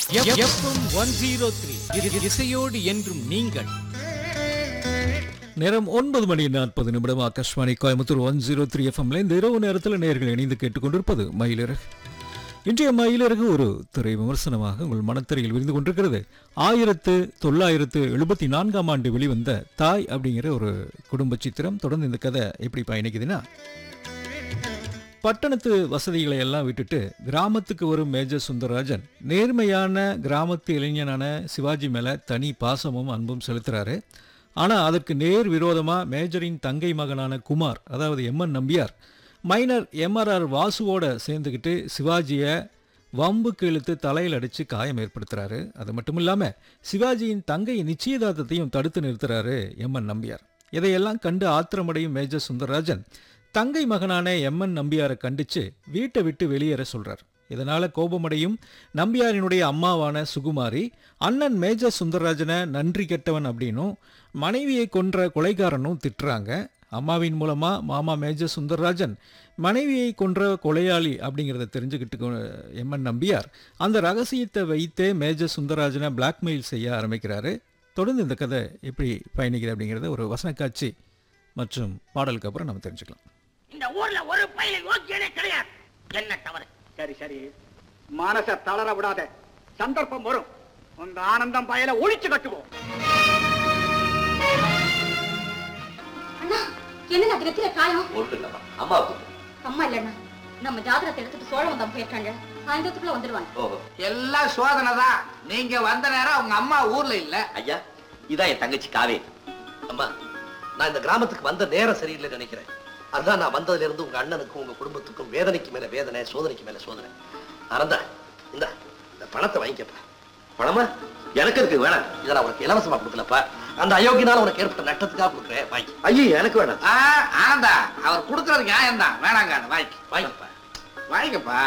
FM one zero three இசையோடு என்றும் நீங்கள் நேரம் ஒன்பது மணி நாற்பது நிமிடம் Akashvani Coimbatore one zero three எஃப்எம்ல இந்த இரவு நேரத்தில் நேர்கள் இணைந்து கேட்டுக்கொண்டிருப்பது மயிலிறகு இன்றைய மயிலிறகு ஒரு திரை விமர்சனமாக உங்கள் மனத்திரையில் விரிந்து கொண்டிருக்கிறது ஆயிரத்து தொள்ளாயிரத்து எழுபத்தி நான்காம் ஆண்டு வெளிவந்த தாய் அப்படிங்கிற ஒரு குடும்ப சித்திரம் தொடர்ந்து இந்த கதை எப்படி பயணிக்குதுன்னா பட்டணத்து வசதிகளை எல்லாம் விட்டுட்டு கிராமத்துக்கு வரும் மேஜர் சுந்தரராஜன் நேர்மையான கிராமத்து இளைஞனான சிவாஜி மேலே தனி பாசமும் அன்பும் செலுத்துறாரு ஆனால் அதற்கு நேர் விரோதமாக மேஜரின் தங்கை மகனான குமார் அதாவது எம்என் நம்பியார் மைனர் எம்ஆர்ஆர் வாசுவோட சேர்ந்துக்கிட்டு சிவாஜியை வம்புக்கு இழுத்து தலையில் அடித்து காயம் ஏற்படுத்துறாரு அது மட்டும் இல்லாமல் சிவாஜியின் தங்கை நிச்சயதார்த்தத்தையும் தடுத்து நிறுத்துறாரு எம்என் நம்பியார் இதையெல்லாம் கண்டு ஆத்திரமடையும் மேஜர் சுந்தரராஜன் தங்கை மகனான எம்என் நம்பியாரை கண்டிச்சு வீட்டை விட்டு வெளியேற சொல்றார் இதனால கோபமடையும் நம்பியாரினுடைய அம்மாவான சுகுமாரி அண்ணன் மேஜர் சுந்தரராஜனை நன்றி கெட்டவன் அப்படின்னும் மனைவியை கொன்ற கொலைகாரனும் திட்டுறாங்க அம்மாவின் மூலமா மாமா மேஜர் சுந்தரராஜன் மனைவியை கொன்ற கொலையாளி அப்படிங்கிறத தெரிஞ்சுக்கிட்டு கொ- எம்என் நம்பியார் அந்த ரகசியத்தை வைத்தே மேஜர் சுந்தரராஜனை பிளாக்மெயில் செய்ய ஆரம்பிக்கிறாரு தொடர்ந்து இந்த கதை எப்படி பயணிக்குது அப்படிங்கிறத ஒரு வசன காட்சி மற்றும் பாடலுக்கு அப்புறம் நம்ம தெரிஞ்சுக்கலாம் இந்த ஊர்ல ஒரு பயில யோக்கியனே கிடையாது என்ன தவறு சரி சரி மனச தளர விடாத சந்தர்ப்பம் வரும் உங்க ஆனந்தம் பயல ஒழிச்சு கட்டுவோம் அண்ணா என்ன அது நெத்தில காயம் ஒன்றும் இல்லம்மா அம்மா அம்மா இல்லண்ணா நம்ம ஜாதகத்தை எடுத்துட்டு சோழ வந்தம் போயிருக்காங்க சாயந்தரத்துக்குள்ள வந்துருவாங்க ஓஹோ எல்லாம் சோதனை தான் நீங்க வந்த நேரம் உங்க அம்மா ஊர்ல இல்ல ஐயா இதான் என் தங்கச்சி காவேரி அம்மா நான் இந்த கிராமத்துக்கு வந்த நேரம் சரியில்லைன்னு நினைக்கிறேன் அதான் நான் வந்ததுல இருந்து உங்க அண்ணனுக்கும் உங்க குடும்பத்துக்கும் வேதனைக்கு மேல வேதனை சோதனைக்கு மேல சோதனை அறந்தா இந்த இந்த பணத்தை வாங்கிக்கப்பா பணமா எனக்கு இருக்கு வேணாம் இதை நான் உனக்கு இலவசமா கொடுக்கலப்பா அந்த அயோக்கியனால உனக்கு ஏற்பட்ட நட்டத்துக்காக கொடுக்குறேன் வாங்கி ஐயோ எனக்கு வேணாம் ஆனந்தா அவர் கொடுக்கறது நியாயம் தான் வேணாங்க வாங்கி வாங்கிப்பா வாங்கிக்கப்பா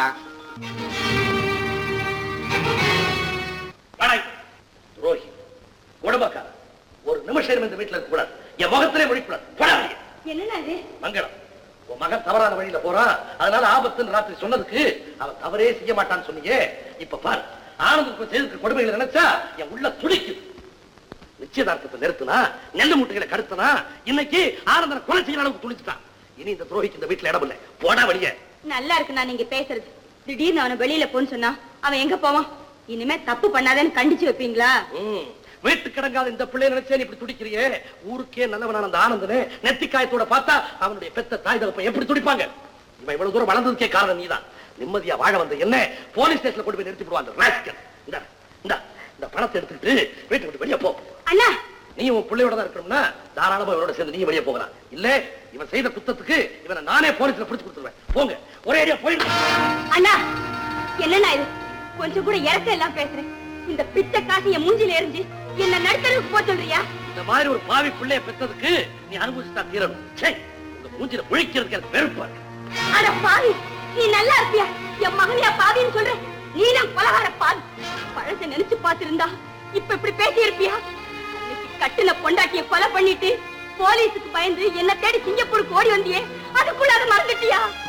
வணக்கம் துரோகி குடும்பக்கார ஒரு நிமிஷம் இந்த வீட்டுல இருக்க கூடாது என் முகத்திலே முடிக்கூடாது போடாதீங்க என்னண்ணா இது மங்களம் உன் மகன் தவறான வழியில போறான் அதனால ஆபத்துன்னு ராத்திரி சொன்னதுக்கு அவன் தவறே செய்ய மாட்டான்னு சொன்னீங்க இப்ப பாரு ஆனந்துக்கு செய்திருக்க கொடுமைகளை நினைச்சா என் உள்ள துடிக்குது நிச்சயதார்த்தத்தை நிறுத்தினா நெல்லு முட்டைகளை கடுத்தனா இன்னைக்கு ஆனந்தனை கொலை செய்யற அளவுக்கு துணிச்சுட்டான் இனி இந்த துரோகிக்கு இந்த வீட்டுல இடம் இல்லை போடா வெளியே நல்லா இருக்குண்ணா நீங்க பேசுறது திடீர்னு அவனை வெளியில போன்னு சொன்னா அவன் எங்க போவான் இனிமே தப்பு பண்ணாதேன்னு கண்டிச்சு வைப்பீங்களா ம். வீட்டு கிடங்காத இந்த பிள்ளைய நினைச்சே நீ இப்படி துடிக்கிறியே ஊருக்கே நல்லவனான அந்த ஆனந்தனே நெத்திக்காயத்தோட பார்த்தா அவனுடைய பெத்த தாய் தகப்பன் எப்படி துடிப்பாங்க இவன் இவ்வளவு தூரம் வளர்ந்ததுக்கே காரணம் நீதான் நிம்மதியா வாழ வந்த என்ன போலீஸ் ஸ்டேஷன்ல கொண்டு போய் நிறுத்தி விடுவாங்க ராஸ்கல் இந்த இந்த இந்த பணத்தை எடுத்துக்கிட்டு வீட்டை விட்டு வெளியே போ அண்ணா நீ உன் பிள்ளையோட தான் இருக்கணும்னா தாராளமா இவனோட சேர்ந்து நீ வெளியே போகலாம் இல்ல இவன் செய்த குத்தத்துக்கு இவனை நானே போலீஸ்ல பிடிச்சு கொடுத்துருவேன் போங்க ஒரே அடியா போயிடு அண்ணா என்னண்ணா இது கொஞ்சம் கூட இறக்க எல்லாம் பேசுறேன் இந்த பிச்சை காசு என் மூஞ்சில எரிஞ்சு என்ன நடுத்தருக்கு போக சொல்றியா இந்த மாதிரி ஒரு பாவி பிள்ளைய பெற்றதுக்கு நீ அனுபவிச்சுதான் தீரணும் சே உங்க மூஞ்சில முழிக்கிறதுக்கு எனக்கு வெறுப்பா இருக்கு அட பாவி நீ நல்லா இருப்பியா என் மகனையா பாவின்னு சொல்ற நீ தான் கொலகார பாவி பழச நினைச்சு பார்த்திருந்தா இப்ப இப்படி பேசி இருப்பியா அன்னைக்கு கட்டுன பொண்டாட்டிய கொலை பண்ணிட்டு போலீஸுக்கு பயந்து என்ன தேடி சிங்கப்பூருக்கு ஓடி வந்தியே அதுக்குள்ள அதை மறந்துட்டியா